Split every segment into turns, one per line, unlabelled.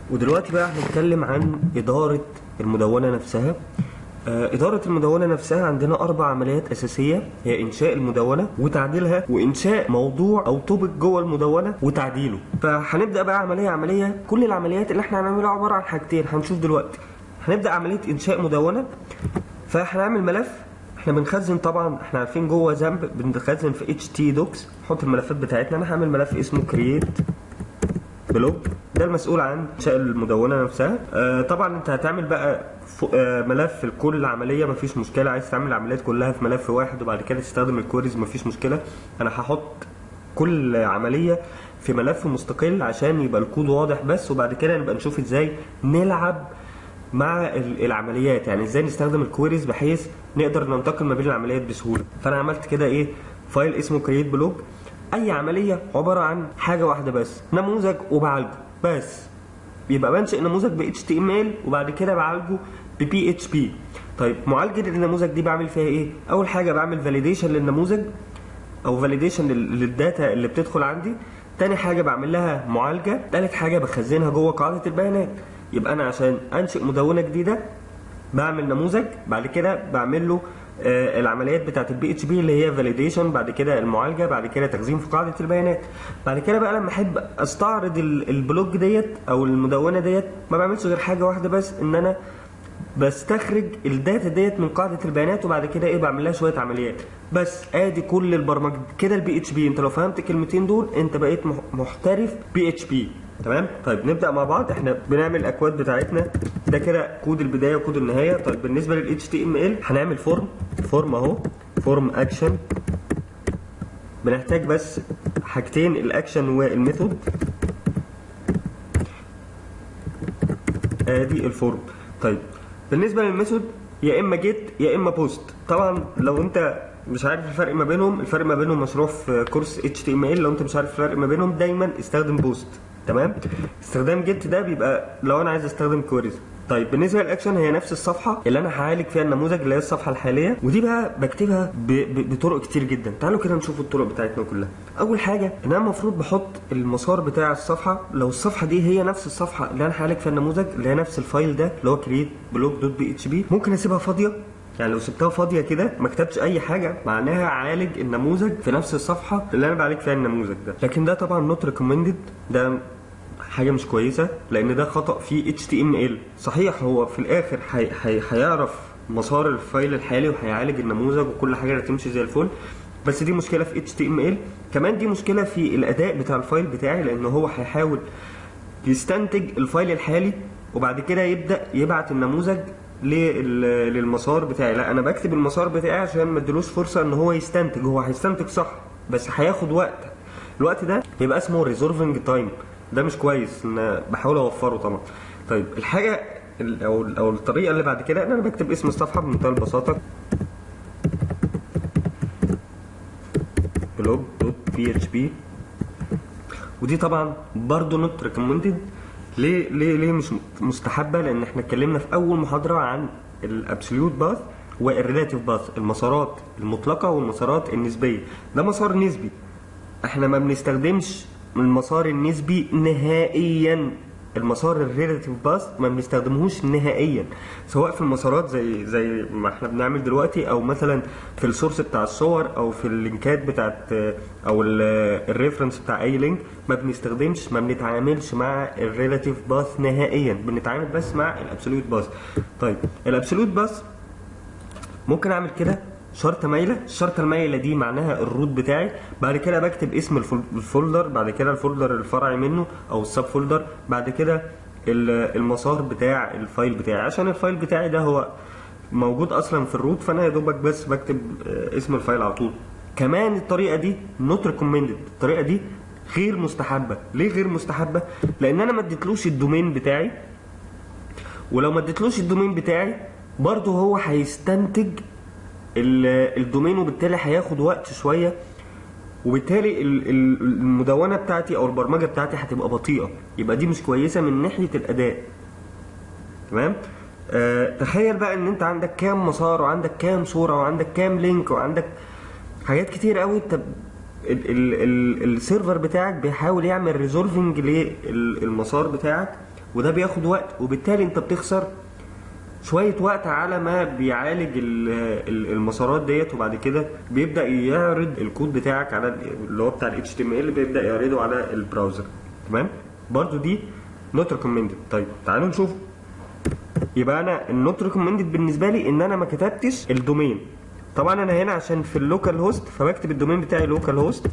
ودلوقتي بقى هنتكلم عن إدارة المدونة نفسها آه، إدارة المدونة نفسها عندنا أربع عمليات أساسية هي إنشاء المدونة وتعديلها وإنشاء موضوع أو توبك جوه المدونة وتعديله فهنبدأ بقى عملية عملية كل العمليات اللي احنا هنعملها عبارة عن حاجتين هنشوف دلوقتي هنبدأ عملية إنشاء مدونة فهنعمل ملف احنا بنخزن طبعا احنا عارفين جوه ذنب بنخزن في اتش تي دوكس نحط الملفات بتاعتنا انا هعمل ملف اسمه كرييت بلوج ده المسؤول عن انشاء المدونه نفسها آه طبعا انت هتعمل بقى ف- آه ملف لكل عمليه مفيش مشكله عايز تعمل العمليات كلها في ملف واحد وبعد كده تستخدم الكويريز مفيش مشكله انا هحط كل عمليه في ملف مستقل عشان يبقى الكود واضح بس وبعد كده نبقى نشوف ازاي نلعب مع ال- العمليات يعني ازاي نستخدم الكويريز بحيث نقدر ننتقل ما بين العمليات بسهوله فانا عملت كده ايه فايل اسمه كرييت بلوج اي عمليه عباره عن حاجه واحده بس نموذج وبعالجه بس يبقى بنشئ نموذج ب HTML وبعد كده بعالجه ب PHP طيب معالجه النموذج دي بعمل فيها ايه اول حاجه بعمل فاليديشن للنموذج او فاليديشن للداتا اللي بتدخل عندي تاني حاجه بعمل لها معالجه تالت حاجه بخزنها جوه قاعده البيانات يبقى انا عشان انشئ مدونه جديده بعمل نموذج بعد كده بعمل له آه، العمليات بتاعت البي اتش بي اللي هي فاليديشن بعد كده المعالجه بعد كده تخزين في قاعده البيانات بعد كده بقى لما احب استعرض ال- البلوج ديت او المدونه ديت ما بعملش غير حاجه واحده بس ان انا بستخرج الداتا ديت من قاعده البيانات وبعد كده ايه بعمل لها شويه عمليات بس ادي كل البرمجه كده البي اتش بي انت لو فهمت الكلمتين دول انت بقيت مح- محترف بي اتش بي تمام طيب نبدا مع بعض احنا بنعمل الاكواد بتاعتنا ده كده كود البدايه وكود النهايه طيب بالنسبه لل اتش تي ام ال هنعمل فورم فورم اهو فورم اكشن بنحتاج بس حاجتين الاكشن والميثود ادي الفورم طيب بالنسبه للميثود يا اما جيت يا اما بوست طبعا لو انت مش عارف الفرق ما بينهم الفرق ما بينهم مشروع في كورس اتش تي ام ال لو انت مش عارف الفرق ما بينهم دايما استخدم بوست تمام استخدام جيت ده بيبقى لو انا عايز استخدم كويريز طيب بالنسبه للاكشن هي نفس الصفحه اللي انا هعالج فيها النموذج اللي هي الصفحه الحاليه ودي بقى بكتبها ب... ب... بطرق كتير جدا تعالوا كده نشوف الطرق بتاعتنا كلها اول حاجه ان انا المفروض بحط المسار بتاع الصفحه لو الصفحه دي هي نفس الصفحه اللي انا هعالج فيها النموذج اللي هي نفس الفايل ده اللي هو كريت بلوج دوت بي اتش بي ممكن اسيبها فاضيه يعني لو سبتها فاضيه كده ما كتبتش اي حاجه معناها عالج النموذج في نفس الصفحه اللي انا بعالج فيها النموذج ده لكن ده طبعا نوت ريكومندد ده حاجه مش كويسه لان ده خطا في اتش تي ام ال صحيح هو في الاخر هي- هي- هيعرف مسار الفايل الحالي وهيعالج النموذج وكل حاجه هتمشي زي الفل بس دي مشكله في اتش تي ام ال كمان دي مشكله في الاداء بتاع الفايل بتاعي لان هو هيحاول يستنتج الفايل الحالي وبعد كده يبدا يبعت النموذج لل- للمسار بتاعي لا انا بكتب المسار بتاعي عشان ما اديلوش فرصه ان هو يستنتج هو هيستنتج صح بس هياخد وقت الوقت ده بيبقى اسمه ريزولفنج تايم ده مش كويس ان بحاول اوفره طبعا طيب الحاجه ال- او او الطريقه اللي بعد كده ان انا بكتب اسم الصفحه بمنتهى البساطه بلوج دوت بي اتش بي ودي طبعا برضه نوت ريكومندد ليه ليه ليه مش مستحبه لان احنا اتكلمنا في اول محاضره عن الابسوليوت باث والريلاتيف باث المسارات المطلقه والمسارات النسبيه ده مسار نسبي احنا ما بنستخدمش المسار النسبي نهائيا المسار الريلاتيف باث ما بنستخدمهوش نهائيا سواء في المسارات زي زي ما احنا بنعمل دلوقتي او مثلا في السورس بتاع الصور او في اللينكات بتاعت او الريفرنس بتاع اي لينك ما بنستخدمش ما بنتعاملش مع الريلاتيف باث نهائيا بنتعامل بس مع الابسوليوت باث طيب الابسوليوت باث ممكن اعمل كده شرطة مايلة الشرطة المايلة دي معناها الروت بتاعي بعد كده بكتب اسم الفول- الفولدر بعد كده الفولدر الفرعي منه او السب فولدر بعد كده ال- المسار بتاع الفايل بتاعي عشان الفايل بتاعي ده هو موجود اصلا في الروت فانا يا دوبك بس بكتب آه، اسم الفايل على طول كمان الطريقة دي نوت ريكومندد الطريقة دي غير مستحبة ليه غير مستحبة لان انا ما اديتلوش الدومين بتاعي ولو ما اديتلوش الدومين بتاعي برضه هو هيستنتج ال- الدومين وبالتالي هياخد وقت شويه وبالتالي ال- ال- المدونه بتاعتي او البرمجه بتاعتي هتبقى بطيئه يبقى دي مش كويسه من ناحيه الاداء تمام آه تخيل بقى ان انت عندك كام مسار وعندك كام صوره وعندك كام لينك وعندك حاجات كتير قوي انت ال- ال- ال- السيرفر بتاعك بيحاول يعمل ريزولفنج للمسار بتاعك وده بياخد وقت وبالتالي انت بتخسر شوية وقت على ما بيعالج ال- ال- المسارات ديت وبعد كده بيبدأ يعرض الكود بتاعك على ال- اللي هو بتاع ال HTML بيبدأ يعرضه على البراوزر تمام برضو دي نوت ريكومندد طيب تعالوا نشوف يبقى انا النوت ريكومندد بالنسبه لي ان انا ما كتبتش الدومين طبعا انا هنا عشان في اللوكال هوست فبكتب الدومين بتاعي لوكال هوست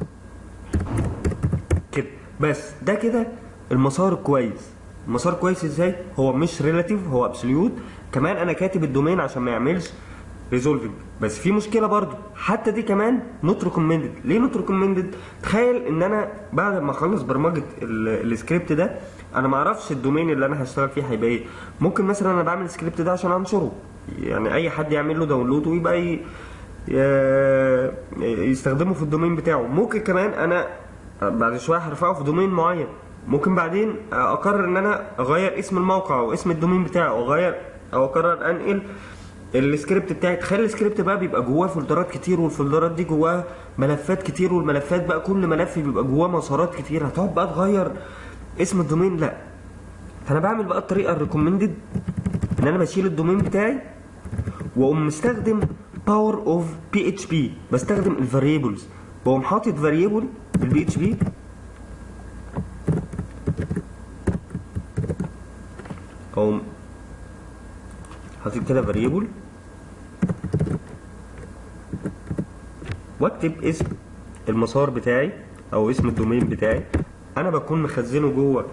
كده بس ده كده المسار كويس المسار كويس ازاي هو مش ريلاتيف هو ابسوليوت كمان انا كاتب الدومين عشان ما يعملش ريزولفنج بس في مشكله برضو حتى دي كمان نوت ريكومندد ليه نوت ريكومندد تخيل ان انا بعد ما اخلص برمجه ال- السكريبت ده انا ما اعرفش الدومين اللي انا هشتغل فيه هيبقى ايه ممكن مثلا انا بعمل السكريبت ده عشان انشره يعني اي حد يعمل له داونلود ويبقى ي- ي- يستخدمه في الدومين بتاعه ممكن كمان انا بعد شويه هرفعه في دومين معين ممكن بعدين اقرر ان انا اغير اسم الموقع او اسم الدومين بتاعه او اغير او اقرر انقل السكريبت بتاعي تخيل السكريبت بقى بيبقى جواه فولدرات كتير والفولدرات دي جواها ملفات كتير والملفات بقى كل ملف بيبقى جواه مسارات كتير هتقعد بقى تغير اسم الدومين لا فانا بعمل بقى الطريقه الريكومندد ان انا بشيل الدومين بتاعي واقوم مستخدم باور اوف بي اتش بي بستخدم الفاريبلز بقوم حاطط فاريبل بالبي اتش بي اقوم حاطط كده فاريبل واكتب اسم المسار بتاعي او اسم الدومين بتاعي انا بكون مخزنه جوه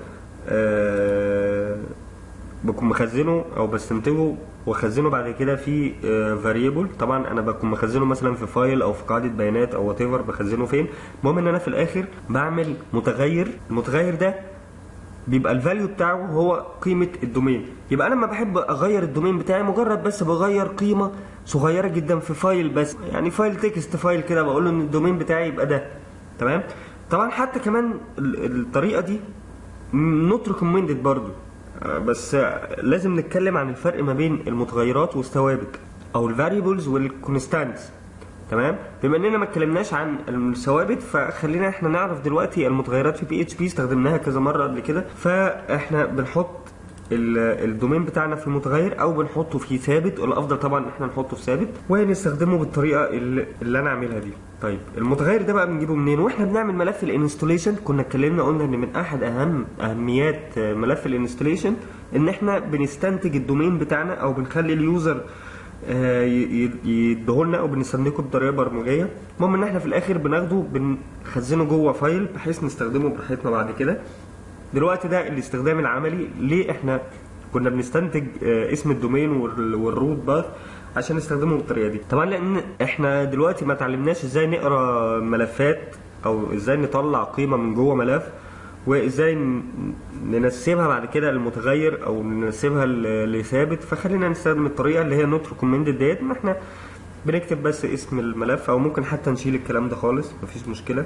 آه بكون مخزنه او بستنتجه واخزنه بعد كده في فاريبل طبعا انا بكون مخزنه مثلا في فايل او في قاعده بيانات او وات ايفر بخزنه فين المهم ان انا في الاخر بعمل متغير المتغير ده بيبقى الفاليو بتاعه هو قيمه الدومين يبقى انا لما بحب اغير الدومين بتاعي مجرد بس بغير قيمه صغيره جدا في فايل بس يعني فايل تكست فايل كده بقول له ان الدومين بتاعي يبقى ده تمام طبعا حتى كمان ال- الطريقه دي نوت ريكومندد برضو آه، بس آه، لازم نتكلم عن الفرق ما بين المتغيرات والثوابت او الفاريبلز والكونستانتس تمام بما اننا ما اتكلمناش عن الثوابت فخلينا احنا نعرف دلوقتي المتغيرات في بي اتش بي استخدمناها كذا مره قبل كده فاحنا بنحط ال- الدومين بتاعنا في متغير او بنحطه في ثابت الافضل طبعا احنا نحطه في ثابت ونستخدمه بالطريقه اللي, اللي انا عاملها دي طيب المتغير ده بقى بنجيبه منين واحنا بنعمل ملف الانستوليشن كنا اتكلمنا قلنا ان من احد اهم اهميات ملف الانستوليشن ان احنا بنستنتج الدومين بتاعنا او بنخلي اليوزر آه، ي- ي- يديهولنا او بنستنتجه بطريقه برمجيه المهم ان احنا في الاخر بناخده بنخزنه جوه فايل بحيث نستخدمه براحتنا بعد كده دلوقتي ده الاستخدام العملي ليه احنا كنا بنستنتج آه، اسم الدومين وال- والروت باث عشان نستخدمه بالطريقه دي طبعا لان احنا دلوقتي ما اتعلمناش ازاي نقرا ملفات او ازاي نطلع قيمه من جوه ملف وازاي ن- ننسبها بعد كده للمتغير او ننسبها ل- لثابت فخلينا نستخدم الطريقه اللي هي نوت ريكومندد ديت ان احنا بنكتب بس اسم الملف او ممكن حتى نشيل الكلام ده خالص مفيش مشكله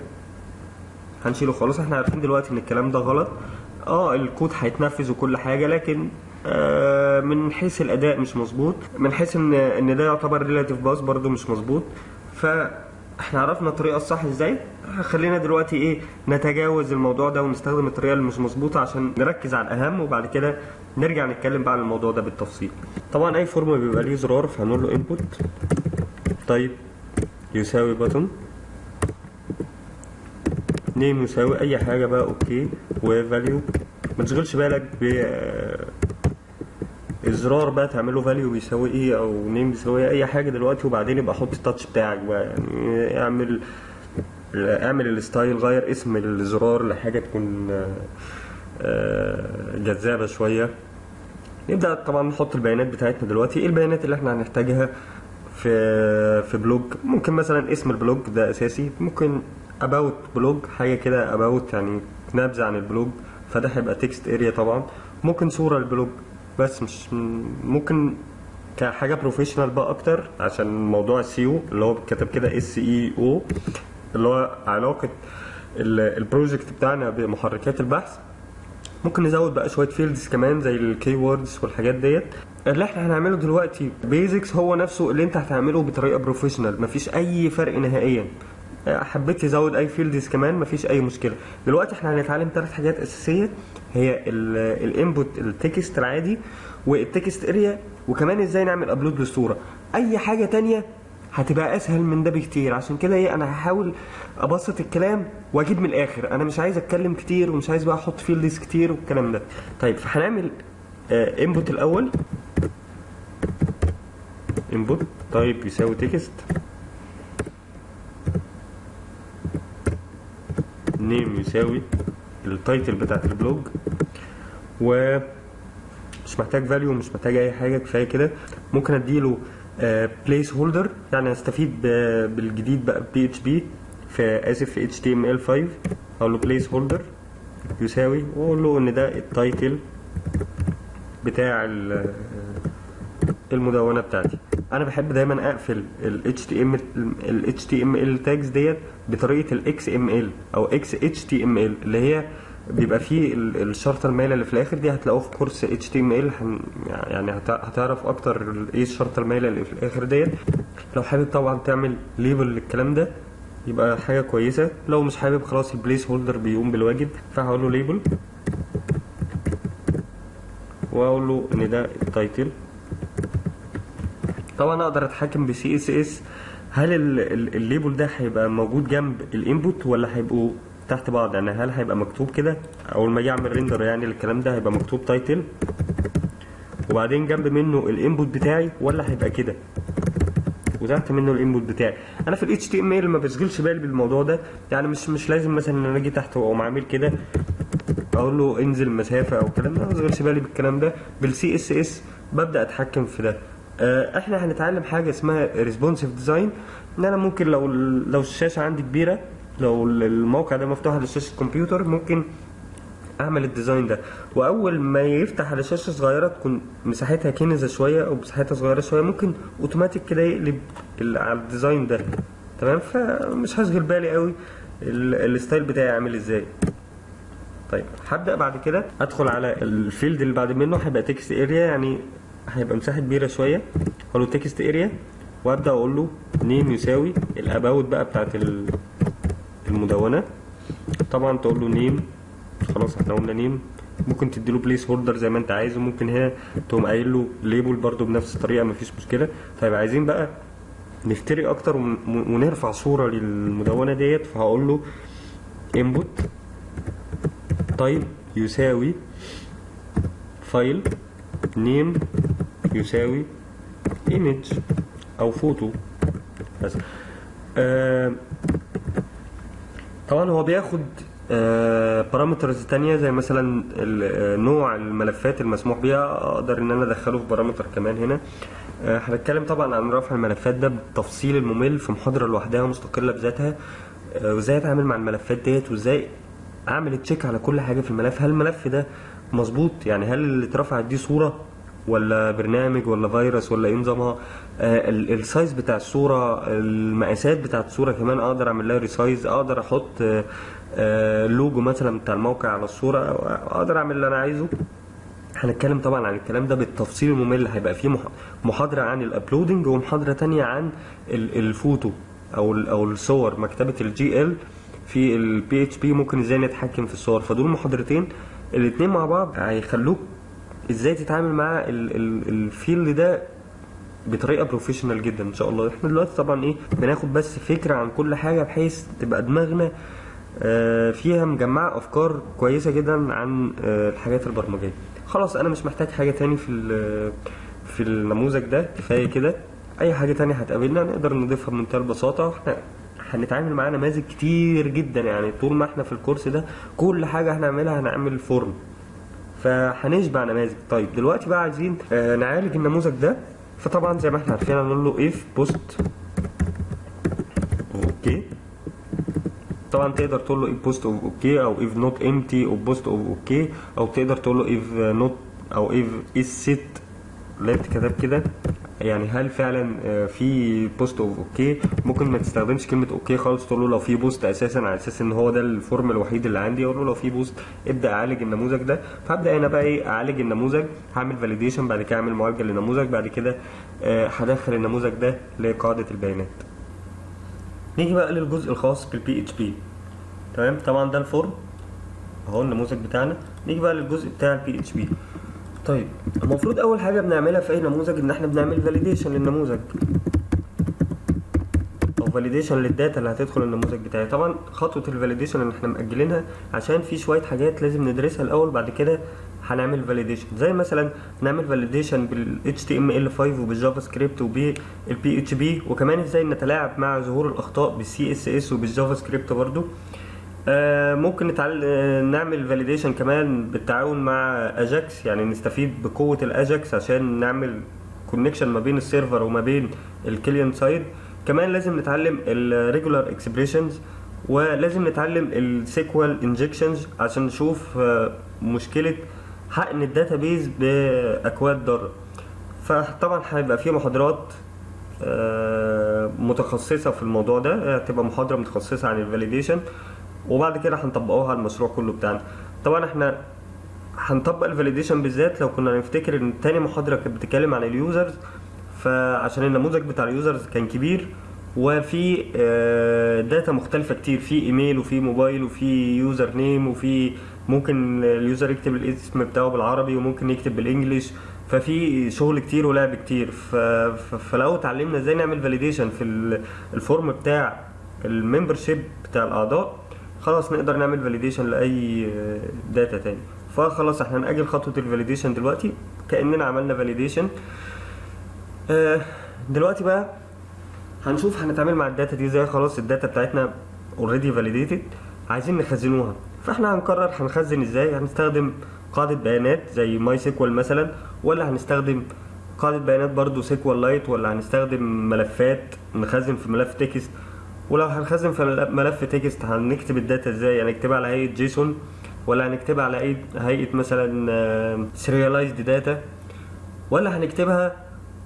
هنشيله خالص احنا عارفين دلوقتي ان الكلام ده غلط اه الكود هيتنفذ وكل حاجه لكن آه من حيث الاداء مش مظبوط من حيث ان ان ده يعتبر ريلاتيف باس برضو مش مظبوط فاحنا عرفنا الطريقه الصح ازاي خلينا دلوقتي ايه نتجاوز الموضوع ده ونستخدم الطريقه اللي مش مظبوطه عشان نركز على الاهم وبعد كده نرجع نتكلم بقى عن الموضوع ده بالتفصيل طبعا اي فورم بيبقى ليه زرار فهنقول له انبوت طيب يساوي بutton نيم يساوي اي حاجه بقى اوكي وفاليو ما تشغلش بالك ب الزرار بقى تعمله فاليو بيساوي ايه او نيم بيساوي إيه، اي حاجه دلوقتي وبعدين يبقى حط التاتش بتاعك بقى يعني اعمل اعمل الستايل غير اسم الزرار لحاجه تكون آه، آه، جذابه شويه نبدا طبعا نحط البيانات بتاعتنا دلوقتي ايه البيانات اللي احنا هنحتاجها في في بلوج ممكن مثلا اسم البلوج ده اساسي ممكن اباوت بلوج حاجه كده اباوت يعني نبذه عن البلوج فده هيبقى تكست اريا طبعا ممكن صوره البلوج بس مش ممكن كحاجه بروفيشنال بقى اكتر عشان موضوع السيو اللي هو بيتكتب كده اس اي او اللي هو علاقه ال- البروجكت بتاعنا بمحركات البحث ممكن نزود بقى شويه فيلدز كمان زي الكي ووردز والحاجات ديت اللي احنا هنعمله دلوقتي بيزكس هو نفسه اللي انت هتعمله بطريقه بروفيشنال مفيش اي فرق نهائيا حبيت تزود اي فيلدز كمان مفيش اي مشكله دلوقتي احنا هنتعلم ثلاث حاجات اساسيه هي الانبوت التكست العادي والتكست اريا وكمان ازاي نعمل ابلود للصوره اي حاجه تانية هتبقى اسهل من ده بكتير عشان كده ايه انا هحاول ابسط الكلام واجيب من الاخر انا مش عايز اتكلم كتير ومش عايز بقى احط فيلدز كتير والكلام ده طيب فهنعمل انبوت الاول انبوت طيب يساوي تكست نيم يساوي التايتل بتاعت البلوج و مش محتاج فاليو مش محتاج اي حاجه كفايه كده ممكن اديله بليس هولدر يعني استفيد ب- بالجديد بقى بي اتش بي في اسف في اتش تي ام ال 5 اقول له بليس هولدر يساوي واقول له ان ده التايتل بتاع ال- المدونه بتاعتي انا بحب دايما اقفل ال HTML ال HTML tags ديت بطريقه ال XML او XHTML اللي هي بيبقى فيه ال- الشرطه المايله اللي في الاخر دي هتلاقوه في كورس HTML هن يعني هت- هتعرف اكتر ال- ايه الشرطه المايله اللي في الاخر ديت لو حابب طبعا تعمل ليبل للكلام ده يبقى حاجه كويسه لو مش حابب خلاص البليس هولدر بيقوم بالواجب فهقول له ليبل واقول له ان ده التايتل طبعا اقدر اتحكم بسي اس اس هل ال- ال- الليبل ده هيبقى موجود جنب الانبوت ولا هيبقوا تحت بعض يعني هل هيبقى مكتوب كده اول ما اجي اعمل ريندر يعني الكلام ده هيبقى مكتوب تايتل وبعدين جنب منه الانبوت بتاعي ولا هيبقى كده وتحت منه الانبوت بتاعي انا في ال HTML ما بشغلش بالي بالموضوع ده يعني مش مش لازم مثلا ان انا اجي تحت واقوم عامل كده اقول له انزل مسافه او الكلام ده ما بشغلش بالي بالكلام ده بالسي اس اس ببدا اتحكم في ده آه، احنا هنتعلم حاجه اسمها ريسبونسيف ديزاين ان انا ممكن لو لو الشاشه عندي كبيره لو الموقع ده مفتوح على شاشه الكمبيوتر ممكن اعمل الديزاين ده واول ما يفتح على شاشه صغيره تكون مساحتها كنزه شويه او مساحتها صغيره شويه ممكن اوتوماتيك كده يقلب ال- على الديزاين ده تمام فمش هشغل بالي قوي ال- الستايل بتاعي عامل ازاي طيب هبدا بعد كده ادخل على الفيلد اللي بعد منه هيبقى تكست اريا يعني هيبقى مساحه كبيره شويه اقول له تكست اريا وابدا اقول له نيم يساوي الاباوت بقى بتاعت ال- المدونه طبعا تقول له نيم خلاص احنا قلنا نيم ممكن تديله بليس هولدر زي ما انت عايز وممكن هنا تقوم قايل له ليبل برده بنفس الطريقه مفيش مشكله طيب عايزين بقى نفتري اكتر ون- ونرفع صوره للمدونه ديت فهقول له انبوت طيب يساوي فايل نيم يساوي ايمج او فوتو بس آه طبعا هو بياخد بارامترز تانية زي مثلا ال- آه، نوع الملفات المسموح بيها اقدر ان انا ادخله في بارامتر كمان هنا آه، هنتكلم طبعا عن رفع الملفات ده بالتفصيل الممل في محاضرة لوحدها مستقلة بذاتها آه، وازاي اتعامل مع الملفات ديت وازاي اعمل تشيك على كل حاجة في الملف هل الملف ده مظبوط يعني هل اللي اترفعت دي صورة ولا برنامج ولا فيروس ولا ايه نظامها آه ال- السايز بتاع الصوره المقاسات بتاعت الصوره كمان اقدر اعمل لها ريسايز اقدر احط آه آه لوجو مثلا بتاع الموقع على الصوره أو اقدر اعمل اللي انا عايزه هنتكلم طبعا عن الكلام ده بالتفصيل الممل هيبقى فيه مح- محاضره عن الابلودنج ومحاضره تانية عن ال- الفوتو او ال- او الصور مكتبه الجي ال في البي اتش بي ممكن ازاي نتحكم في الصور فدول محاضرتين الاتنين مع بعض هيخلوك ازاي تتعامل مع ال- ال- الفيلد ده بطريقه بروفيشنال جدا ان شاء الله احنا دلوقتي طبعا ايه بناخد بس فكره عن كل حاجه بحيث تبقى دماغنا آه، فيها مجمعه افكار كويسه جدا عن آه، الحاجات البرمجيه خلاص انا مش محتاج حاجه تاني في ال- في النموذج ده كفايه كده اي حاجه تانية هتقابلنا نقدر نضيفها بمنتهى البساطه احنا هنتعامل مع نماذج كتير جدا يعني طول ما احنا في الكورس ده كل حاجه هنعملها هنعمل فورم فهنشبع نماذج طيب دلوقتي بقى عايزين آه، نعالج النموذج ده فطبعا زي ما احنا عارفين هنقول له if post اوكي طبعا تقدر تقول له if post of اوكي او if not empty of post of اوكي او تقدر تقول له if not او if is set اللي هي بتتكتب كده يعني هل فعلا آه، في بوست اوف اوكي ممكن ما تستخدمش كلمه اوكي خالص تقول له لو في بوست اساسا على اساس ان هو ده الفورم الوحيد اللي عندي اقول له لو في بوست ابدا اعالج النموذج ده فابدا هنا بقى ايه اعالج النموذج هعمل فاليديشن بعد كده اعمل معالجه للنموذج بعد كده آه، هدخل النموذج ده لقاعده البيانات نيجي بقى للجزء الخاص بالبي اتش بي تمام طبعا ده الفورم اهو النموذج بتاعنا نيجي بقى للجزء بتاع البي اتش بي طيب المفروض اول حاجه بنعملها في اي نموذج ان احنا بنعمل فاليديشن للنموذج او فاليديشن للداتا اللي هتدخل النموذج بتاعي طبعا خطوه الفاليديشن اللي احنا مأجلينها عشان في شويه حاجات لازم ندرسها الاول بعد كده هنعمل فاليديشن زي مثلا نعمل فاليديشن بال HTML5 وبالجافا سكريبت وبال PHP وكمان ازاي نتلاعب مع ظهور الاخطاء بالسي اس اس وبالجافا سكريبت برضو آه ممكن نتعل... آه نعمل فاليديشن كمان بالتعاون مع اجاكس يعني نستفيد بقوه الاجاكس عشان نعمل كونكشن ما بين السيرفر وما بين الكلينت سايد كمان لازم نتعلم الريجولار اكسبريشنز ولازم نتعلم السيكوال انجكشنز عشان نشوف آه مشكله حقن الداتابيز باكواد ضاره فطبعا هيبقى في محاضرات متخصصه في الموضوع ده هتبقى محاضره متخصصه عن الفاليديشن وبعد كده هنطبقوها على المشروع كله بتاعنا طبعا احنا هنطبق الفاليديشن بالذات لو كنا نفتكر ان تاني محاضره كانت بتتكلم عن اليوزرز فعشان النموذج بتاع اليوزرز كان كبير وفي داتا مختلفه كتير في ايميل وفي موبايل وفي يوزر نيم وفي ممكن اليوزر يكتب الاسم بتاعه بالعربي وممكن يكتب بالانجلش ففي شغل كتير ولعب كتير ف... فلو اتعلمنا ازاي نعمل فاليديشن في الفورم بتاع الممبر شيب بتاع الاعضاء خلاص نقدر نعمل فاليديشن لاي داتا تاني فخلاص احنا هنأجل خطوة الفاليديشن دلوقتي كأننا عملنا فاليديشن آه دلوقتي بقى هنشوف هنتعامل مع الداتا دي ازاي خلاص الداتا بتاعتنا اوريدي فاليديتد عايزين نخزنوها فاحنا هنقرر هنخزن ازاي هنستخدم قاعدة بيانات زي ماي سيكوال مثلا ولا هنستخدم قاعدة بيانات برضو سيكوال لايت ولا هنستخدم ملفات نخزن في ملف تكست ولو هنخزن في ملف تكست هنكتب الداتا ازاي هنكتبها على هيئة جيسون ولا هنكتبها على هيئة مثلا سيريالايزد داتا ولا هنكتبها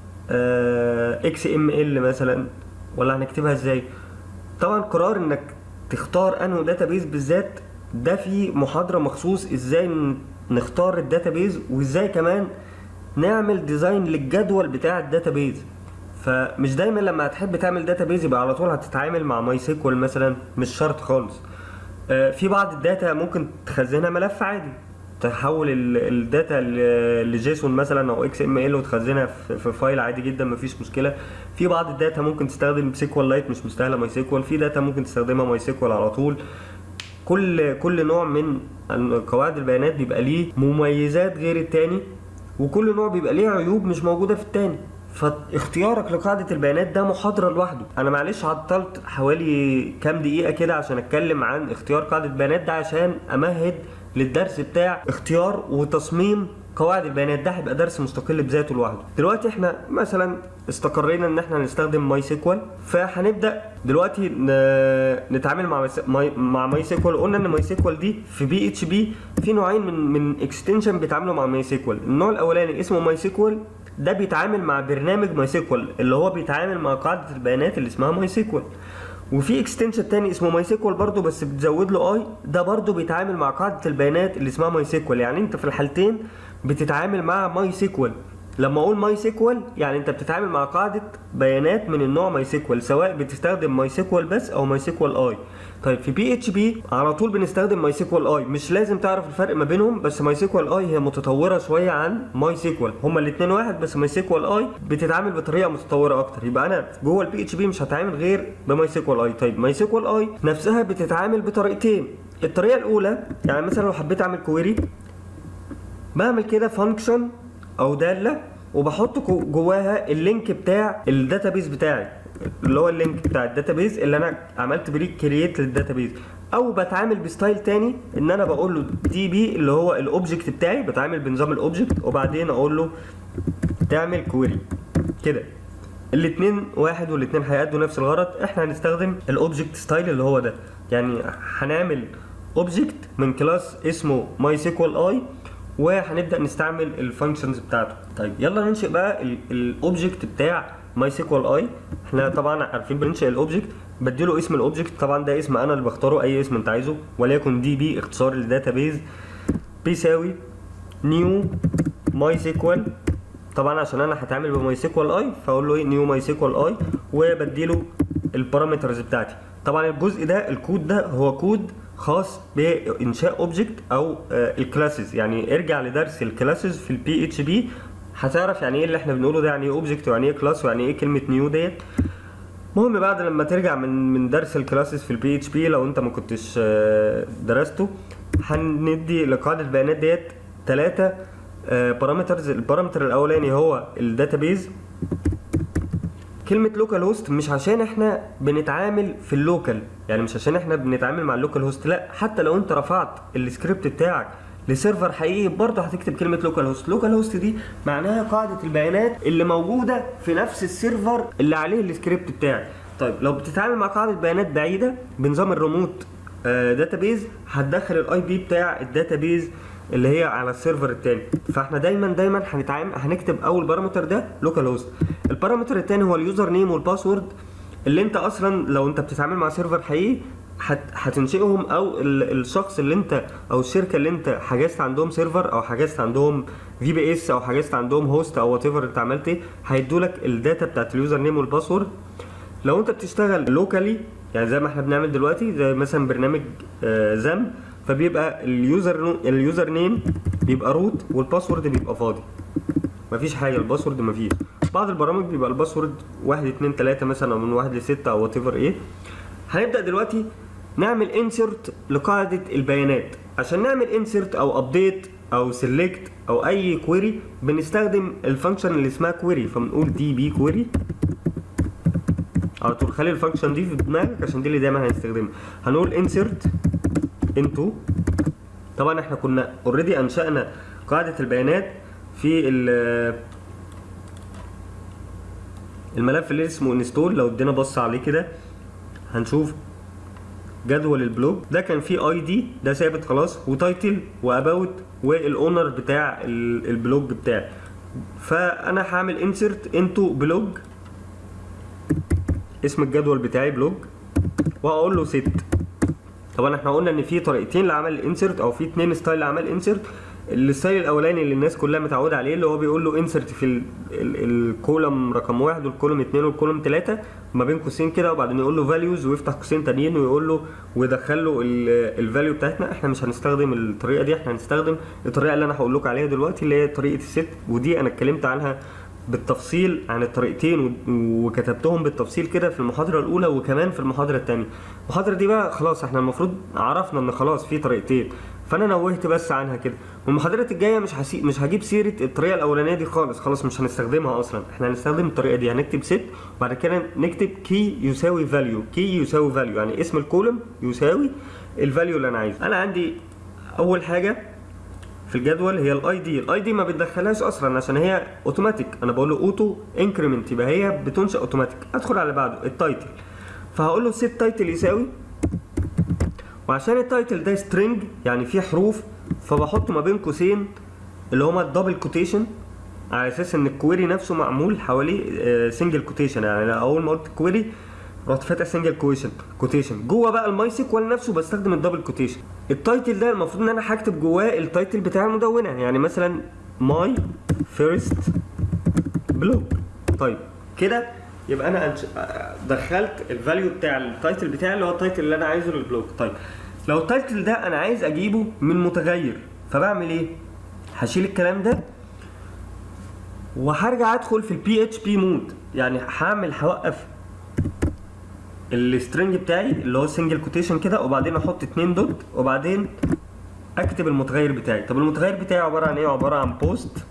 اكس ام ال مثلا ولا هنكتبها ازاي طبعا قرار انك تختار انه داتابيز بالذات ده في محاضرة مخصوص ازاي نختار الداتابيز وازاي كمان نعمل ديزاين للجدول بتاع الداتابيز فمش دايما لما هتحب تعمل داتابيز يبقى على طول هتتعامل مع ماي سيكوال مثلا مش شرط خالص في بعض الداتا ممكن تخزنها ملف عادي تحول الداتا لجيسون مثلا او اكس ام ال وتخزنها في فايل عادي جدا مفيش مشكله في بعض الداتا ممكن تستخدم سيكوال لايت مش مستاهله ماي سيكوال في داتا ممكن تستخدمها ماي سيكوال على طول كل كل نوع من قواعد البيانات بيبقى ليه مميزات غير التاني وكل نوع بيبقى ليه عيوب مش موجوده في التاني فاختيارك لقاعدة البيانات ده محاضرة لوحده أنا معلش عطلت حوالي كام دقيقة كده عشان أتكلم عن اختيار قاعدة بيانات ده عشان أمهد للدرس بتاع اختيار وتصميم قواعد البيانات ده هيبقى درس مستقل بذاته لوحده دلوقتي احنا مثلا استقرينا ان احنا هنستخدم ماي سيكوال فهنبدا دلوقتي نتعامل مع ماي مع ماي سيكوال قلنا ان ماي سيكوال دي في بي اتش بي في نوعين من من اكستنشن بيتعاملوا مع ماي سيكوال النوع الاولاني اسمه ماي سيكوال ده بيتعامل مع برنامج ماي سيكوال اللي هو بيتعامل مع قاعده البيانات اللي اسمها ماي سيكوال وفي اكستنشن تاني اسمه ماي سيكوال برضه بس بتزود له اي ده برضه بيتعامل مع قاعده البيانات اللي اسمها ماي سيكوال يعني انت في الحالتين بتتعامل مع ماي سيكوال لما اقول ماي سيكوال يعني انت بتتعامل مع قاعده بيانات من النوع ماي سيكوال سواء بتستخدم ماي سيكوال بس او ماي سيكوال اي طيب في بي اتش بي على طول بنستخدم ماي سيكوال اي مش لازم تعرف الفرق ما بينهم بس ماي سيكوال اي هي متطوره شويه عن ماي سيكوال هما الاثنين واحد بس ماي سيكوال اي بتتعامل بطريقه متطوره اكتر يبقى انا جوه البي اتش بي مش هتعامل غير بماي سيكوال اي طيب ماي سيكوال اي نفسها بتتعامل بطريقتين الطريقه الاولى يعني مثلا لو حبيت اعمل كويري بعمل كده فانكشن او داله وبحط جواها اللينك بتاع الداتابيز بتاعي اللي هو اللينك بتاع الداتابيز اللي انا عملت بري كرييت للداتابيز او بتعامل بستايل تاني ان انا بقول له دي بي اللي هو الاوبجكت بتاعي بتعامل بنظام الاوبجكت وبعدين اقول له تعمل كويري كده الاثنين واحد والاثنين هيأدوا نفس الغرض احنا هنستخدم الاوبجكت ستايل اللي هو ده يعني هنعمل اوبجكت من كلاس اسمه ماي سيكوال اي وهنبدا نستعمل الفانكشنز بتاعته طيب يلا ننشئ بقى الاوبجكت بتاع ماي سيكوال اي احنا طبعا عارفين بننشئ الاوبجكت بديله اسم الاوبجكت طبعا ده اسم انا اللي بختاره اي اسم انت عايزه وليكن دي بي اختصار الداتابيز بيساوي نيو ماي سيكوال طبعا عشان انا هتعامل بماي سيكوال اي فاقول له ايه نيو ماي سيكوال اي وبديله البارامترز بتاعتي طبعا الجزء ده الكود ده هو كود خاص بانشاء اوبجكت او الكلاسز يعني ارجع لدرس الكلاسز في البي اتش بي هتعرف يعني ايه اللي احنا بنقوله ده يعني ايه اوبجكت ويعني ايه كلاس ويعني ايه كلمه نيو ديت المهم بعد لما ترجع من من درس الكلاسز في البي اتش بي لو انت ما كنتش آه، درسته هندي لقاعده البيانات ديت ثلاثه بارامترز البارامتر الاولاني هو الداتابيز كلمة لوكال هوست مش عشان احنا بنتعامل في اللوكال يعني مش عشان احنا بنتعامل مع اللوكال هوست لا حتى لو انت رفعت السكريبت بتاعك لسيرفر حقيقي برضه هتكتب كلمة لوكال هوست لوكال هوست دي معناها قاعدة البيانات اللي موجودة في نفس السيرفر اللي عليه السكريبت بتاعك طيب لو بتتعامل مع قاعدة بيانات بعيدة بنظام الريموت داتابيز هتدخل الاي بي بتاع الداتابيز اللي هي على السيرفر التاني فاحنا دايما دايما هنتعامل هنكتب اول بارامتر ده لوكال هوست البارامتر التاني هو اليوزر نيم والباسورد اللي انت اصلا لو انت بتتعامل مع سيرفر حقيقي هت... هتنشئهم او ال... الشخص اللي انت او الشركه اللي انت حجزت عندهم سيرفر او حجزت عندهم في بي اس او حجزت عندهم هوست او وات ايفر انت عملت ايه هيدوا لك الداتا بتاعت اليوزر نيم والباسورد لو انت بتشتغل لوكالي يعني زي ما احنا بنعمل دلوقتي زي مثلا برنامج آه زم فبيبقى اليوزر اليوزر نيم بيبقى روت والباسورد بيبقى فاضي مفيش حاجه الباسورد مفيش بعض البرامج بيبقى الباسورد واحد اتنين تلاته مثلا او من واحد لستة او وات ايفر ايه هنبدا دلوقتي نعمل انسرت لقاعده البيانات عشان نعمل انسرت او ابديت او سيلكت او اي كويري بنستخدم الفانكشن اللي اسمها كويري فبنقول دي بي كويري على طول خلي الفانكشن دي في دماغك عشان دي اللي دايما هنستخدمها هنقول انسرت انتو طبعا احنا كنا اوريدي انشأنا قاعدة البيانات في ال- الملف اللي اسمه انستول لو ادينا بص عليه كده هنشوف جدول البلوج ده كان فيه اي دي ده ثابت خلاص وتايتل واباوت والاونر بتاع ال- البلوج بتاعي فانا هعمل انسرت انتو بلوج اسم الجدول بتاعي بلوج وهقول له ست طبعا احنا قلنا ان في طريقتين لعمل الانسرت او في اتنين ستايل لعمل انسرت الستايل الاولاني اللي الناس كلها متعوده عليه اللي هو بيقول له انسرت في ال- ال- الكولم رقم واحد والكولم اتنين والكولم تلاته ما بين قوسين كده وبعدين يقول له فاليوز ويفتح قوسين تانيين ويقول له ويدخل له الفاليو بتاعتنا احنا مش هنستخدم الطريقه دي احنا هنستخدم الطريقه اللي انا هقول لكم عليها دلوقتي اللي هي طريقه الست ودي انا اتكلمت عنها بالتفصيل عن الطريقتين و- وكتبتهم بالتفصيل كده في المحاضرة الأولى وكمان في المحاضرة التانية. المحاضرة دي بقى خلاص احنا المفروض عرفنا إن خلاص في طريقتين فأنا نوهت بس عنها كده. والمحاضرات الجاية مش هسي... مش هجيب سيرة الطريقة الأولانية دي خالص خلاص مش هنستخدمها أصلا احنا هنستخدم الطريقة دي هنكتب ست وبعد كده نكتب كي يساوي فاليو كي يساوي فاليو يعني اسم الكولم يساوي الفاليو اللي أنا عايزه. أنا عندي أول حاجة في الجدول هي الاي دي الاي دي ما بتدخلهاش اصلا عشان هي اوتوماتيك انا بقول له اوتو انكريمنت يبقى هي بتنشا اوتوماتيك ادخل على بعده التايتل فهقول له سيت تايتل يساوي وعشان التايتل ده سترينج يعني فيه حروف فبحط ما بين قوسين اللي هما الدبل كوتيشن على اساس ان الكويري نفسه معمول حوالي سنجل كوتيشن يعني أنا اول ما قلت كويري رحت فاتح سنجل كويشن كوتيشن جوه بقى الماي سيكوال نفسه بستخدم الدبل كوتيشن التايتل ده المفروض ان انا هكتب جواه التايتل بتاع المدونه يعني مثلا ماي فيرست بلوج طيب كده يبقى انا أنش... دخلت الفاليو بتاع التايتل بتاعي اللي هو التايتل اللي انا عايزه للبلوج طيب لو التايتل ده انا عايز اجيبه من متغير فبعمل ايه هشيل الكلام ده وهرجع ادخل في البي اتش بي مود يعني هعمل هوقف السترنج بتاعي اللي هو سنجل كوتيشن كده وبعدين احط اتنين دوت وبعدين اكتب المتغير بتاعي طب المتغير بتاعي عباره عن ايه عباره عن بوست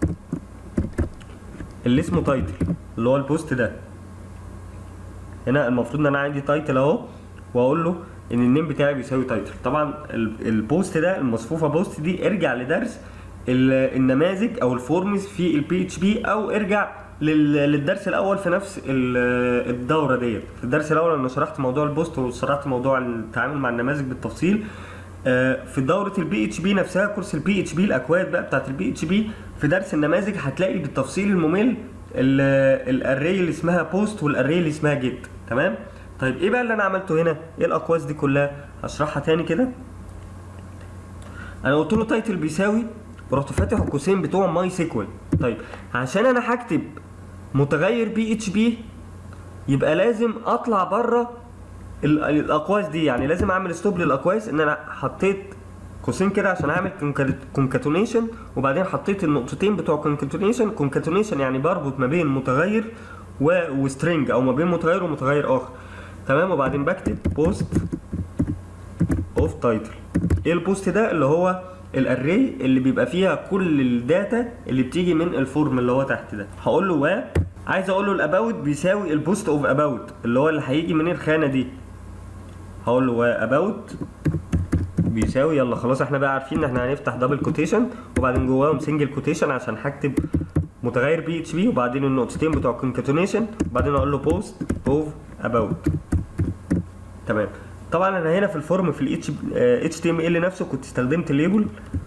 اللي اسمه تايتل اللي هو البوست ده هنا المفروض ان انا عندي تايتل اهو واقول له ان النيم بتاعي بيساوي تايتل طبعا ال- البوست ده المصفوفه بوست دي ارجع لدرس ال- النماذج او الفورمز في البي اتش بي او ارجع لل- للدرس الاول في نفس ال- الدوره ديت في الدرس الاول انا شرحت موضوع البوست وشرحت موضوع التعامل مع النماذج بالتفصيل آه، في دوره البي اتش بي نفسها كورس البي اتش بي الاكواد بقى بتاعت البي اتش بي في درس النماذج هتلاقي بالتفصيل الممل الاري اللي اسمها بوست والاري اللي اسمها جيت تمام طيب ايه بقى اللي انا عملته هنا ايه الاقواس دي كلها هشرحها تاني كده انا قلت له تايتل بيساوي ورحت فاتح القوسين بتوع ماي سيكوال طيب عشان انا هكتب متغير بي اتش بي يبقى لازم اطلع بره ال- الاقواس دي يعني لازم اعمل ستوب للاقواس ان انا حطيت قوسين كده عشان اعمل كونكاتونيشن وبعدين حطيت النقطتين بتوع كونكاتونيشن كونكاتونيشن يعني بربط ما بين متغير و وسترنج او ما بين متغير ومتغير اخر تمام وبعدين بكتب بوست اوف تايتل ايه البوست ده اللي هو الاري اللي بيبقى فيها كل الداتا اللي بتيجي من الفورم اللي هو تحت ده هقول له و عايز اقول له الاباوت بيساوي البوست اوف اباوت اللي هو اللي هيجي من الخانه دي هقول له و اباوت بيساوي يلا خلاص احنا بقى عارفين ان احنا هنفتح دبل كوتيشن وبعدين جواهم سنجل كوتيشن عشان هكتب متغير بي اتش بي وبعدين النقطتين بتوع كونكاتونيشن وبعدين اقول له بوست اوف اباوت تمام طبعا انا هنا في الفورم في الاتش اتش تي ام ال نفسه كنت استخدمت ليبل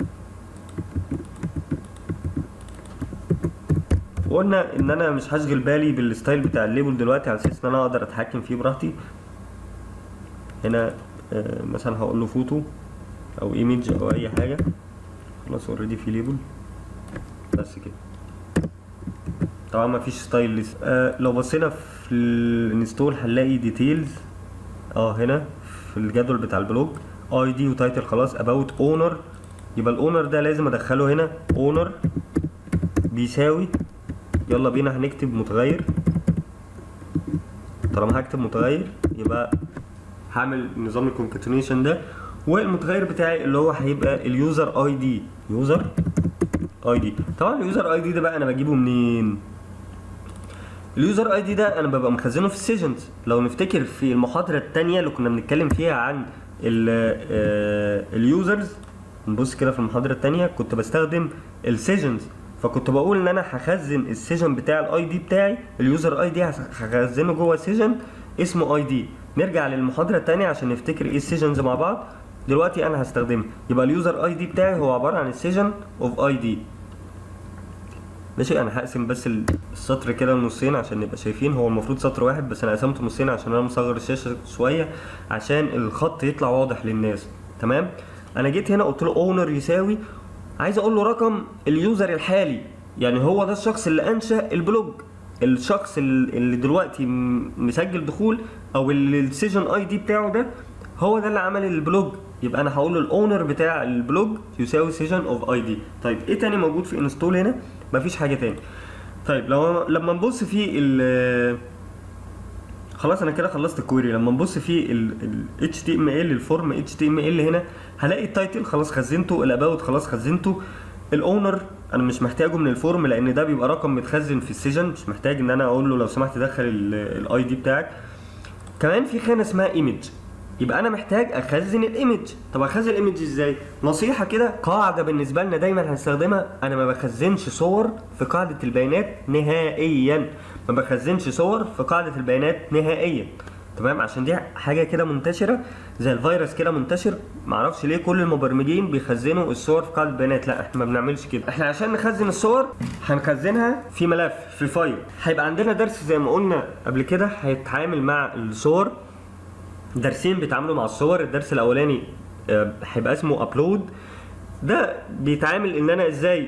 وقلنا ان انا مش هشغل بالي بالستايل بتاع الليبل دلوقتي على اساس ان انا اقدر اتحكم فيه براحتي هنا آه، مثلا هقول له فوتو او ايميج او اي حاجه خلاص اوريدي في ليبل بس كده طبعا ما فيش ستايل لسه آه لو بصينا في الانستول هنلاقي ديتيلز اه هنا في الجدول بتاع البلوج اي دي وتايتل خلاص اباوت اونر يبقى الاونر ده لازم ادخله هنا اونر بيساوي يلا بينا هنكتب متغير طالما هكتب متغير يبقى هعمل نظام الكونكاتينيشن ده والمتغير بتاعي اللي هو هيبقى اليوزر اي دي يوزر اي دي طبعا اليوزر اي دي ده بقى انا بجيبه منين اليوزر اي دي ده انا ببقى مخزنه في السيجنز لو نفتكر في المحاضره الثانيه اللي كنا بنتكلم فيها عن اليوزرز نبص كده في المحاضره الثانيه كنت بستخدم السيجنز فكنت بقول ان انا هخزن السيجن بتاع الاي دي بتاعي اليوزر اي دي هخزنه جوه سيجن اسمه اي دي نرجع للمحاضره الثانيه عشان نفتكر ايه السيجنز مع بعض دلوقتي انا هستخدمه يبقى اليوزر اي دي بتاعي هو عباره عن السيجن اوف اي دي ماشي انا هقسم بس السطر كده نصين عشان نبقى شايفين هو المفروض سطر واحد بس انا قسمته نصين عشان انا مصغر الشاشه شويه عشان الخط يطلع واضح للناس تمام انا جيت هنا قلت له اونر يساوي عايز اقول له رقم اليوزر الحالي يعني هو ده الشخص اللي انشا البلوج الشخص اللي دلوقتي مسجل دخول او اللي السيجن اي دي بتاعه ده هو ده اللي عمل البلوج يبقى انا هقول له الاونر بتاع البلوج يساوي سيجن اوف اي دي طيب ايه تاني موجود في انستول هنا مفيش حاجه تاني طيب لو لما نبص في ال خلاص انا كده خلصت الكويري لما نبص في ال اتش تي ام ال الفورم اتش تي ام ال هنا هلاقي التايتل خلاص خزنته الاباوت خلاص خزنته الاونر انا مش محتاجه من الفورم لان ده بيبقى رقم متخزن في السيجن مش محتاج ان انا اقول له لو سمحت دخل الاي دي بتاعك كمان في خانه اسمها ايمج يبقى انا محتاج اخزن الايمج طب اخزن الايمج ازاي نصيحه كده قاعده بالنسبه لنا دايما هنستخدمها انا ما بخزنش صور في قاعده البيانات نهائيا ما بخزنش صور في قاعده البيانات نهائيا تمام عشان دي حاجه كده منتشره زي الفيروس كده منتشر معرفش ليه كل المبرمجين بيخزنوا الصور في قاعده البيانات لا احنا ما بنعملش كده احنا عشان نخزن الصور هنخزنها في ملف في فايل هيبقى عندنا درس زي ما قلنا قبل كده هيتعامل مع الصور درسين بيتعاملوا مع الصور الدرس الاولاني هيبقى اسمه ابلود ده بيتعامل ان انا ازاي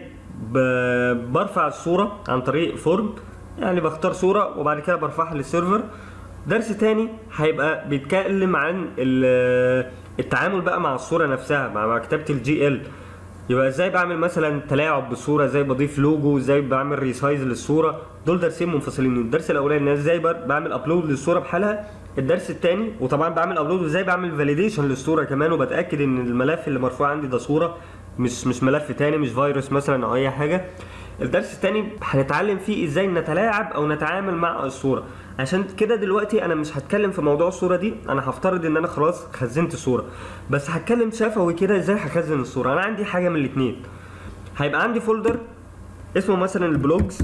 برفع الصوره عن طريق فورم يعني بختار صوره وبعد كده برفعها للسيرفر درس تاني هيبقى بيتكلم عن التعامل بقى مع الصوره نفسها مع مكتبه الجي ال يبقى ازاي بعمل مثلا تلاعب بالصوره ازاي بضيف لوجو ازاي بعمل ريسايز للصوره دول درسين منفصلين الدرس الاولاني ازاي بعمل ابلود للصوره بحالها الدرس الثاني وطبعا بعمل ابلود وازاي بعمل فاليديشن للصوره كمان وبتاكد ان الملف اللي مرفوع عندي ده صوره مش مش ملف تاني مش فيروس مثلا او اي حاجه الدرس الثاني هنتعلم فيه ازاي نتلاعب او نتعامل مع الصوره عشان كده دلوقتي انا مش هتكلم في موضوع الصوره دي انا هفترض ان انا خلاص خزنت الصوره بس هتكلم شفوي كده ازاي هخزن الصوره انا عندي حاجه من الاثنين هيبقى عندي فولدر اسمه مثلا البلوجز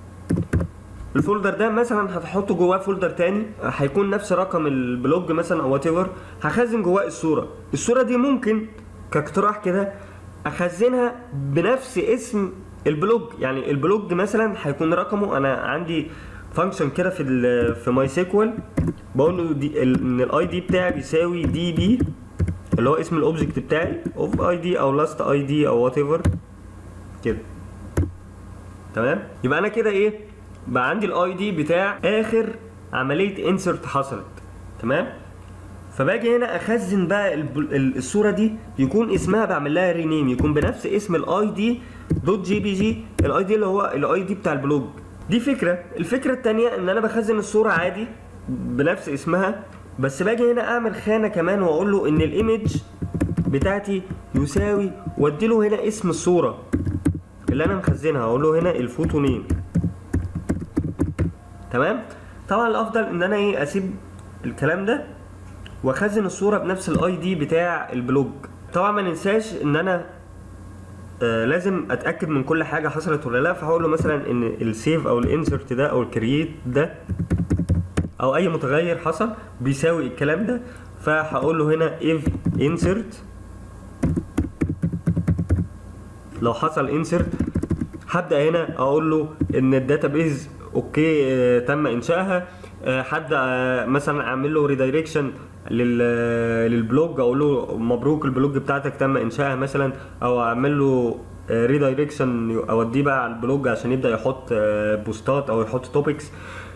الفولدر ده مثلا هتحطه جواه فولدر تاني هيكون نفس رقم البلوج مثلا او وات ايفر هخزن جواه الصوره الصوره دي ممكن كاقتراح كده اخزنها بنفس اسم البلوج يعني البلوج مثلا هيكون رقمه انا عندي فانكشن كده في ال في ماي سيكوال بقول له دي ان الاي دي بتاعي بيساوي دي بي اللي هو اسم الاوبجكت بتاعي اوف اي دي او لاست اي دي او وات ايفر كده تمام يبقى انا كده ايه بقى عندي الاي دي بتاع اخر عمليه انسرت حصلت تمام فباجي هنا اخزن بقى الب- ال- الصوره دي يكون اسمها بعمل لها رينيم يكون بنفس اسم الاي دي دوت جي بي جي الاي دي اللي هو الاي دي بتاع البلوج دي فكره الفكره التانية ان انا بخزن الصوره عادي بنفس اسمها بس باجي هنا اعمل خانه كمان واقول له ان الايمج بتاعتي يساوي وادي له هنا اسم الصوره اللي انا مخزنها اقول له هنا الفوتو نيم تمام طبعا الافضل ان انا ايه اسيب الكلام ده واخزن الصوره بنفس الاي دي بتاع البلوج طبعا ما ننساش ان انا آه لازم اتاكد من كل حاجه حصلت ولا لا فهقول له مثلا ان السيف او الانسرت ده او الكرييت ده او اي متغير حصل بيساوي الكلام ده فهقول له هنا if insert لو حصل انسرت هبدا هنا اقول له ان الداتابيز اوكي آه، تم انشائها آه، هبدا آه، مثلا اعمل له ريدايركشن للبلوج اقول له مبروك البلوج بتاعتك تم انشائها مثلا او اعمل له ريدايركشن اوديه بقى على البلوج عشان يبدا يحط آه، بوستات او يحط توبكس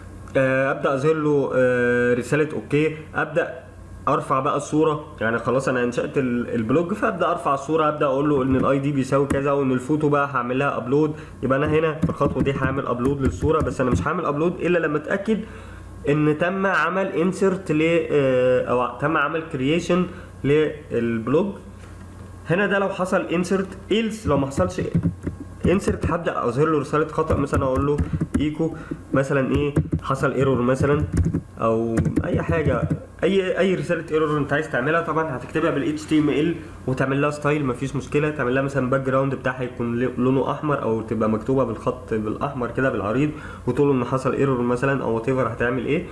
ابدا اظهر له آه، رساله اوكي ابدا ارفع بقى الصوره يعني خلاص انا انشات ال- البلوج فابدا ارفع الصوره ابدا اقول له ان الاي دي بيساوي كذا وان الفوتو بقى هعمل لها ابلود يبقى انا هنا في الخطوه دي هعمل ابلود للصوره بس انا مش هعمل ابلود الا لما اتاكد ان تم عمل انسرت ل آه، او تم عمل كرييشن للبلوج هنا ده لو حصل انسرت ايلس لو ما حصلش انسرت هبدا اظهر له رساله خطا مثلا اقول له ايكو مثلا ايه حصل ايرور مثلا او اي حاجه اي اي رساله ايرور انت عايز تعملها طبعا هتكتبها بال HTML وتعمل لها ستايل مفيش مشكله تعمل لها مثلا باك جراوند بتاعها يكون ل- لونه احمر او تبقى مكتوبه بالخط بالاحمر كده بالعريض وتقول له ان حصل ايرور مثلا او وات هتعمل ايه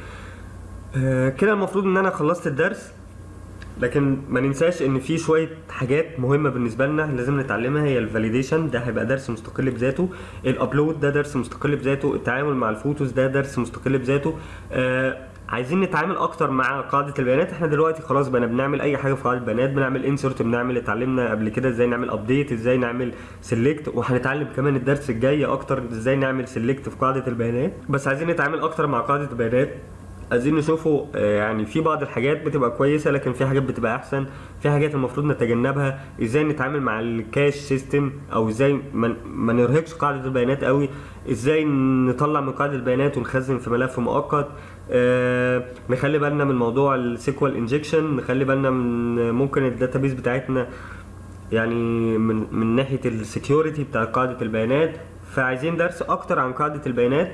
آه كده المفروض ان انا خلصت الدرس لكن ما ننساش ان في شويه حاجات مهمه بالنسبه لنا لازم نتعلمها هي الفاليديشن ده هيبقى درس مستقل بذاته الابلود ده درس مستقل بذاته التعامل مع الفوتوز ده درس مستقل بذاته آه عايزين نتعامل اكتر مع قاعده البيانات احنا دلوقتي خلاص بقينا بنعمل اي حاجه في قاعده البيانات بنعمل انسرت بنعمل اتعلمنا قبل كده ازاي نعمل ابديت ازاي نعمل سيلكت وهنتعلم كمان الدرس الجاي اكتر ازاي نعمل سيلكت في قاعده البيانات بس عايزين نتعامل اكتر مع قاعده البيانات عايزين نشوفوا آه، يعني في بعض الحاجات بتبقى كويسه لكن في حاجات بتبقى احسن في حاجات المفروض نتجنبها ازاي نتعامل مع الكاش سيستم او ازاي ما ما نرهقش قاعده البيانات قوي ازاي نطلع من قاعده البيانات ونخزن في ملف مؤقت آه نخلي بالنا من موضوع السيكوال انجكشن نخلي بالنا من ممكن الداتابيز بتاعتنا يعني من من ناحيه السكيورتي بتاع قاعده البيانات فعايزين درس اكتر عن قاعده البيانات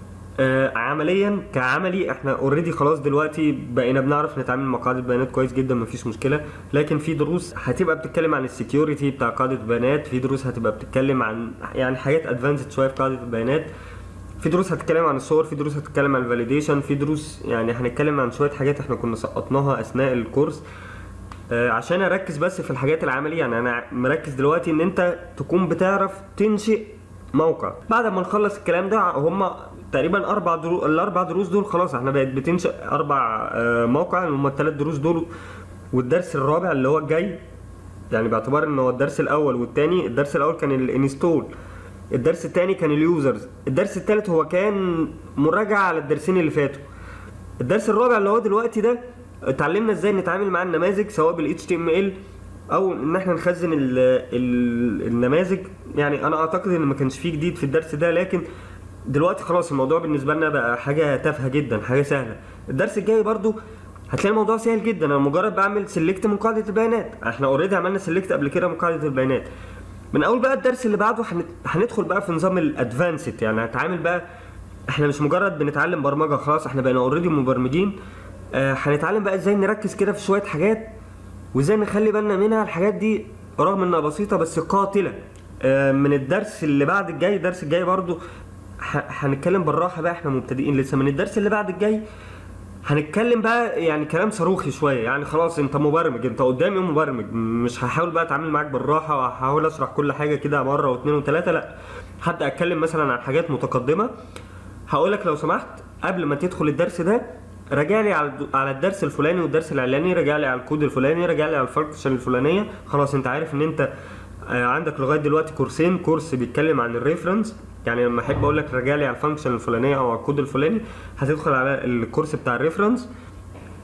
آه، عمليا كعملي احنا اوريدي خلاص دلوقتي بقينا بنعرف نتعامل مع قاعده بيانات كويس جدا مفيش مشكله لكن في دروس هتبقى بتتكلم عن السكيورتي بتاع قاعده البيانات في دروس هتبقى بتتكلم عن يعني حاجات ادفانسد شويه في قاعده البيانات في دروس هتتكلم عن الصور في دروس هتتكلم عن الفاليديشن في دروس يعني هنتكلم عن شويه حاجات احنا كنا سقطناها اثناء الكورس آه، عشان اركز بس في الحاجات العمليه يعني انا مركز دلوقتي ان انت تكون بتعرف تنشئ موقع بعد ما نخلص الكلام ده هم تقريبا اربع دروس الاربع دروس دول خلاص احنا بقت بتنشئ اربع آه، مواقع هم الثلاث دروس دول والدرس الرابع اللي هو الجاي يعني باعتبار ان هو الدرس الاول والثاني الدرس الاول كان الانستول الدرس الثاني كان اليوزرز الدرس الثالث هو كان مراجعه على الدرسين اللي فاتوا الدرس الرابع اللي هو دلوقتي ده اتعلمنا ازاي نتعامل مع النماذج سواء بال HTML او ان احنا نخزن ال ال النماذج يعني انا اعتقد ان ما كانش فيه جديد في الدرس ده لكن دلوقتي خلاص الموضوع بالنسبه لنا بقى حاجه تافهه جدا حاجه سهله الدرس الجاي برضو هتلاقي الموضوع سهل جدا انا مجرد بعمل سيلكت من قاعده البيانات احنا اوريدي عملنا سيلكت قبل كده من قاعده البيانات من اول بقى الدرس اللي بعده هنت- هندخل بقى في نظام الادفانسد يعني هنتعامل بقى احنا مش مجرد بنتعلم برمجه خلاص احنا بقينا اوريدي مبرمجين آه هنتعلم بقى ازاي نركز كده في شويه حاجات وازاي نخلي بالنا منها الحاجات دي رغم انها بسيطه بس قاتله آه من الدرس اللي بعد الجاي الدرس الجاي برضو ه- هنتكلم بالراحه بقى احنا مبتدئين لسه من الدرس اللي بعد الجاي هنتكلم بقى يعني كلام صاروخي شويه يعني خلاص انت مبرمج انت قدامي مبرمج مش هحاول بقى اتعامل معاك بالراحه وهحاول اشرح كل حاجه كده مره واثنين وثلاثه لا هبدا اتكلم مثلا عن حاجات متقدمه هقول لك لو سمحت قبل ما تدخل الدرس ده راجع لي على على الدرس الفلاني والدرس العلاني راجع لي على الكود الفلاني راجع لي على الفانكشن الفلانيه خلاص انت عارف ان انت آه، عندك لغايه دلوقتي كورسين كورس بيتكلم عن الريفرنس يعني لما احب اقول لك راجع لي على الفانكشن الفلانيه او على الكود الفلاني هتدخل على الكورس بتاع الريفرنس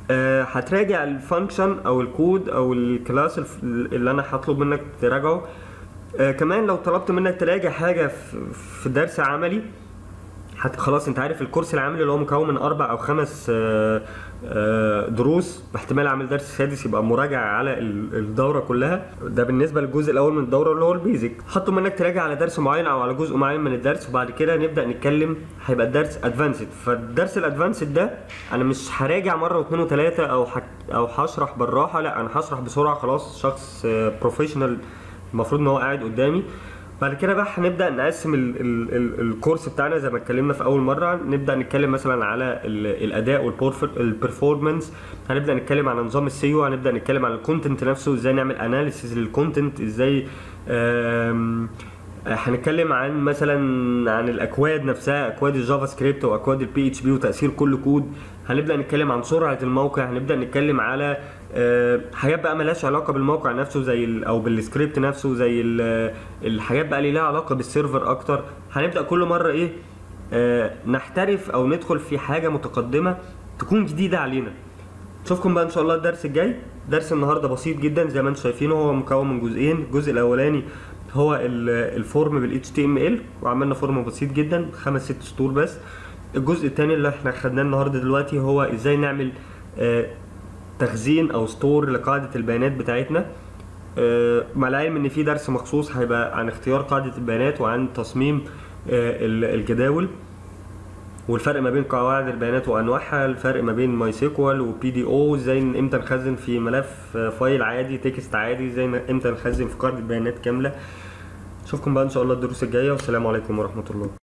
آه، هتراجع الفانكشن او الكود او الكلاس الف- اللي انا هطلب منك تراجعه آه، كمان لو طلبت منك تراجع حاجه في- في درس عملي حتى خلاص انت عارف الكورس العملي اللي هو مكون من اربع او خمس آه، آه، دروس احتمال اعمل درس سادس يبقى مراجعه على ال- الدوره كلها ده بالنسبه للجزء الاول من الدوره اللي هو البيزك حطوا منك تراجع على درس معين او على جزء معين من الدرس وبعد كده نبدا نتكلم هيبقى الدرس ادفانسد فالدرس الادفانسد ده انا مش هراجع مره واثنين وثلاثه او حك او هشرح بالراحه لا انا هشرح بسرعه خلاص شخص بروفيشنال المفروض ان هو قاعد قدامي بعد كده بقى هنبدا نقسم ال ال ال الكورس بتاعنا زي ما اتكلمنا في اول مره نبدا نتكلم مثلا على ال الاداء والبرفورمانس هنبدا نتكلم على نظام السيو هنبدا نتكلم على الكونتنت نفسه ازاي نعمل اناليسيز للكونتنت ازاي آم، هنتكلم عن مثلا عن الاكواد نفسها اكواد الجافا سكريبت واكواد البي اتش بي وتاثير كل كود هنبدا نتكلم عن سرعه الموقع هنبدا نتكلم على آه، حاجات بقى ملهاش علاقه بالموقع نفسه زي ال- او بالسكريبت نفسه زي ال- الحاجات بقى اللي لها علاقه بالسيرفر اكتر هنبدا كل مره ايه آه، نحترف او ندخل في حاجه متقدمه تكون جديده علينا نشوفكم بقى ان شاء الله الدرس الجاي درس النهارده بسيط جدا زي ما انتم شايفينه هو مكون من جزئين الجزء الاولاني هو ال- الفورم بال HTML وعملنا فورم بسيط جدا خمس ست سطور بس الجزء الثاني اللي احنا خدناه النهارده دلوقتي هو ازاي نعمل آه، تخزين او ستور لقاعده البيانات بتاعتنا آه، مع العلم ان في درس مخصوص هيبقى عن اختيار قاعده البيانات وعن تصميم آه، ال- الجداول والفرق ما بين قواعد البيانات وانواعها الفرق ما بين ماي سيكوال وبي دي او ازاي ن- امتى نخزن في ملف آه، فايل عادي تكست عادي ازاي ن- امتى نخزن في قاعده بيانات كامله اشوفكم بقى ان شاء الله الدروس الجايه والسلام عليكم ورحمه الله